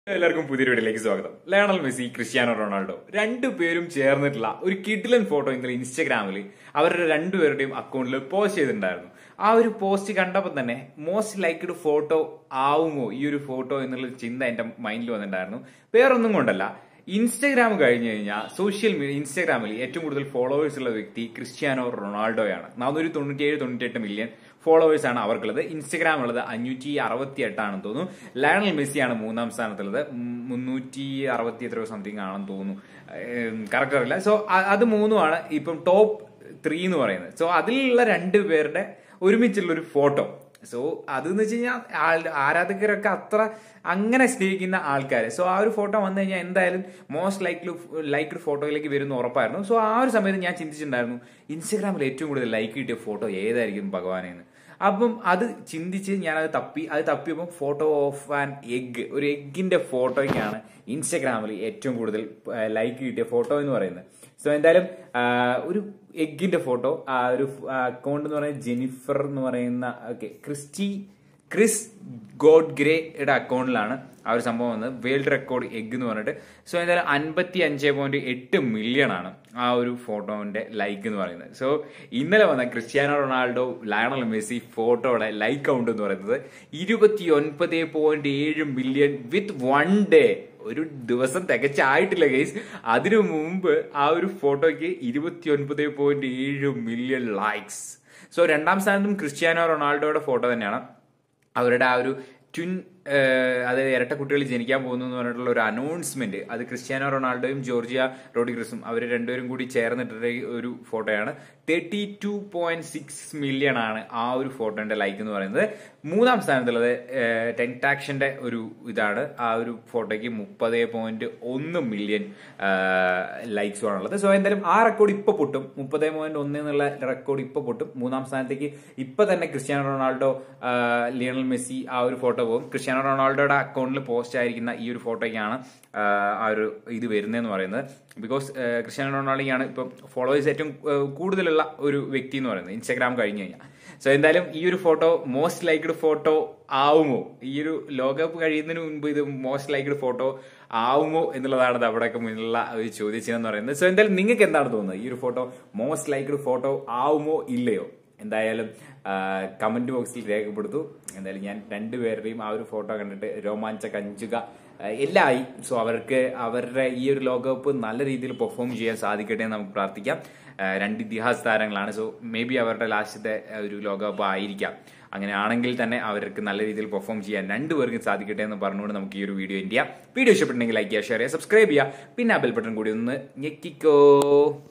എല്ലാവർക്കും പുതിയ വീഡിയോയിലേക്ക് സ്വാഗതം ലയണൽ മെസ്സി ക്രിസ്ത്യാനോ റൊണാൾഡോ രണ്ടുപേരും ചേർന്നിട്ടുള്ള ഒരു കിഡിലൻ ഫോട്ടോ ഇന്നലെ ഇൻസ്റ്റഗ്രാമിൽ അവരുടെ രണ്ടുപേരുടെയും അക്കൗണ്ടിൽ പോസ്റ്റ് ചെയ്തിട്ടുണ്ടായിരുന്നു ആ ഒരു പോസ്റ്റ് കണ്ടപ്പോൾ തന്നെ മോസ്റ്റ് ലൈക്ക്ഡ് ഫോട്ടോ ആവുമോ ഈ ഒരു ഫോട്ടോ എന്നുള്ള ചിന്ത എന്റെ മൈൻഡിൽ വന്നിട്ടുണ്ടായിരുന്നു വേറൊന്നും കൊണ്ടല്ല ഇൻസ്റ്റഗ്രാം കഴിഞ്ഞു കഴിഞ്ഞാൽ സോഷ്യൽ മീഡിയ ഇൻസ്റ്റഗ്രാമിൽ ഏറ്റവും കൂടുതൽ ഫോളോവേഴ്സ് ഉള്ള വ്യക്തി ക്രിസ്ത്യാനോ റൊണാൾഡോയാണ് നാനൂറ്റി തൊണ്ണൂറ്റിയേഴ് തൊണ്ണൂറ്റിയെട്ട് മില്യൺ ഫോളോവേഴ്സ് ആണ് അവർക്കുള്ളത് ഇൻസ്റ്റഗ്രാം ഉള്ളത് അഞ്ഞൂറ്റി അറുപത്തി എട്ടാണെന്ന് തോന്നുന്നു ലയണൽ മെസ്സിയാണ് മൂന്നാം സ്ഥാനത്തുള്ളത് ഉം, മുന്നൂറ്റി അറുപത്തി എത്രയോ സംതിങ് ആണെന്ന് തോന്നുന്നു കറക്റ്റ് അറിയില്ല സോ അത് മൂന്നുമാണ് ഇപ്പം ടോപ്പ് ത്രീ എന്ന് പറയുന്നത് സോ അതിലുള്ള രണ്ട് പേരുടെ ഒരുമിച്ചുള്ള ഒരു ഫോട്ടോ സോ അതെന്ന് വെച്ച് കഴിഞ്ഞാൽ ആൾ- ആരാധകരൊക്കെ അത്ര അങ്ങനെ സ്നേഹിക്കുന്ന ആൾക്കാർ സോ ആ ഒരു ഫോട്ടോ വന്നു കഴിഞ്ഞാൽ എന്തായാലും മോസ്റ്റ് ലൈക്ക്ഡ് ലൈക്ക്ഡ് ഫോട്ടോയിലേക്ക് വരുന്ന ഉറപ്പായിരുന്നു സോ ആ ഒരു സമയത്ത് ഞാൻ ചിന്തിച്ചിട്ടുണ്ടായിരുന്നു ഇൻസ്റ്റഗ്രാമിൽ ഏറ്റവും കൂടുതൽ ലൈക്ക് കിട്ടിയ ഫോട്ടോ ഏതായിരിക്കും ഭഗവാനെന്ന് അപ്പം അത് ചിന്തിച്ച് ഞാനത് തപ്പി അത് തപ്പിയപ്പോൾ ഫോട്ടോ ഓഫ് ആൻ എഗ് ഒരു എഗ്ഗിന്റെ ഫോട്ടോയ്ക്കാണ് ഇൻസ്റ്റഗ്രാമിൽ ഏറ്റവും കൂടുതൽ ലൈക്ക് കിട്ടിയ ഫോട്ടോ എന്ന് പറയുന്നത് സോ എന്തായാലും ആ, ഒരു എഗ്ഗിന്റെ ഫോട്ടോ ആ ഒരു അക്കൗണ്ട് എന്ന് പറയുന്നത് ജെനിഫർ എന്ന് പറയുന്ന ഓക്കെ ക്രിസ്റ്റി ക്രിസ് ഗോഡ് ഗ്രേയുടെ അക്കൗണ്ടിലാണ് ആ ഒരു സംഭവം വന്നത് വേൾഡ് റെക്കോർഡ് എഗ് എന്ന് പറഞ്ഞിട്ട് സോ എന്തായാലും അൻപത്തി അഞ്ച് പോയിന്റ് എട്ട് മില്യൺ ആണ് ആ ഒരു ഫോട്ടോന്റെ ലൈക്ക് എന്ന് പറയുന്നത് സോ ഇന്നലെ വന്ന ക്രിസ്ത്യാനോ റൊണാൾഡോ ലയണൽ മെസ്സി ഫോട്ടോയുടെ ലൈക്ക് കൗണ്ട് എന്ന് പറയുന്നത് ഇരുപത്തി ഒൻപത് പോയിന്റ് ഏഴ് മില്യൺ വിത്ത് വൺ ഡേ ഒരു ദിവസം തികച്ചായിട്ടില്ല ഗൈസ് അതിനു മുമ്പ് ആ ഒരു ഫോട്ടോയ്ക്ക് ഇരുപത്തി ഒൻപത് പോയിന്റ് ഏഴ് മില്യൺ ലൈക്സ് സോ രണ്ടാം സ്ഥാനത്തും ക്രിസ്ത്യാനോ റൊണാൾഡോയുടെ ഫോട്ടോ തന്നെയാണ് അവരുടെ ആ ഒരു ട്വിൻ അതായത് ഇരട്ട കുട്ടികൾ ജനിക്കാൻ പോകുന്നു എന്ന് പറഞ്ഞിട്ടുള്ള ഒരു അനൗൺസ്മെന്റ് അത് ക്രിസ്ത്യാനോ റൊണാൾഡോയും ജോർജിയ റോഡിഗ്രസും അവർ രണ്ടുപേരും കൂടി ചേർന്നിട്ടുള്ള ഒരു ഫോട്ടോയാണ് thirty two point six million ആണ് ആ ഒരു ഫോട്ടോന്റെ ലൈക്ക് എന്ന് പറയുന്നത് മൂന്നാം സ്ഥാനത്തുള്ളത് ടെൻടാക്ഷന്റെ ഒരു ഇതാണ് ആ ഒരു ഫോട്ടോയ്ക്ക് മുപ്പത് പോയിന്റ് ഒന്ന് മില്യൺ ലൈക്സ് ആണുള്ളത് സോ എന്തായാലും ആ റെക്കോർഡ് ഇപ്പൊ പൊട്ടും മുപ്പത് പോയിന്റ് ഒന്ന് എന്നുള്ള റെക്കോർഡ് ഇപ്പൊ പൊട്ടും മൂന്നാം സ്ഥാനത്തേക്ക് ഇപ്പൊ തന്നെ ക്രിസ്ത്യാനോ റൊണാൾഡോ ആ, ലിയണൽ മെസ്സി ആ ഒരു ഫോട്ടോ പോകും ക്രിസ്ത്യാനോ റൊണാൾഡോയുടെ അക്കൗണ്ടിൽ പോസ്റ്റ് ആയിരിക്കുന്ന ഈ ഒരു ഫോട്ടോയ്ക്കാണ് ആ, ആ ഒരു ഇത് വരുന്നതെന്ന് പറയുന്നത് ബിക്കോസ് ക്രിസ്ത്യാനോ റൊണാൾഡോയാണ് ഇപ്പം ഫോളോവേഴ്സ് ഏറ്റവും ആ, കൂടുതലുള്ള ഒരു വ്യക്തി എന്ന് പറയുന്നത് ഇൻസ്റ്റാഗ്രാം കഴിഞ്ഞു കഴിഞ്ഞാൽ സോ എന്തായാലും ഈ ഒരു ഫോട്ടോ മോസ്റ്റ് ലൈക്ക്ഡ് ഫോട്ടോ ആവുമോ ഈ ഒരു ലോകകപ്പ് കഴിയുന്നതിന് മുൻപ് ഇത് മോസ്റ്റ് ലൈക്ക്ഡ് ഫോട്ടോ ആവുമോ എന്നുള്ളതാണ് അവിടെയൊക്കെ മുന്നിലുള്ള ഒരു ചോദ്യചിഹ്നം എന്ന് പറയുന്നത് സോ എന്തായാലും നിങ്ങൾക്ക് എന്താണ് തോന്നുന്നത് ഈ ഒരു ഫോട്ടോ മോസ്റ്റ് ലൈക്ക്ഡ് ഫോട്ടോ ആവുമോ ഇല്ലയോ എന്തായാലും കമന്റ് ബോക്സിൽ രേഖപ്പെടുത്തു എന്തായാലും ഞാൻ രണ്ടുപേരുടെയും ആ ഒരു ഫോട്ടോ കണ്ടിട്ട് രോമാഞ്ച കഞ്ചുക ആ, എല്ലാം ആയി സോ അവർക്ക് അവരുടെ ഈ ഒരു ലോകകപ്പ് നല്ല രീതിയിൽ പെർഫോം ചെയ്യാൻ സാധിക്കട്ടെ എന്ന് നമുക്ക് പ്രാർത്ഥിക്കാം ആ, രണ്ട് ഇതിഹാസ താരങ്ങളാണ് സോ മേ ബി അവരുടെ ലാസ്റ്റത്തെ ആ, ഒരു ലോകകപ്പ് ആയിരിക്കാം അങ്ങനെ ആണെങ്കിൽ തന്നെ അവർക്ക് നല്ല രീതിയിൽ പെർഫോം ചെയ്യാൻ രണ്ടുപേർക്കും സാധിക്കട്ടെ എന്ന് പറഞ്ഞുകൊണ്ട് നമുക്ക് ഈ ഒരു വീഡിയോ എന്ത് ചെയ്യാം വീഡിയോ ഇഷ്ടപ്പെട്ടുണ്ടെങ്കിൽ ലൈക്ക് ചെയ്യുക ഷെയർ ചെയ്യുക സബ്സ്ക്രൈബ് ചെയ്യുക പിന്നെ ആ ബെൽ ബട്ടൺ കൂടി ഒന്ന് ഞെക്കിക്കോ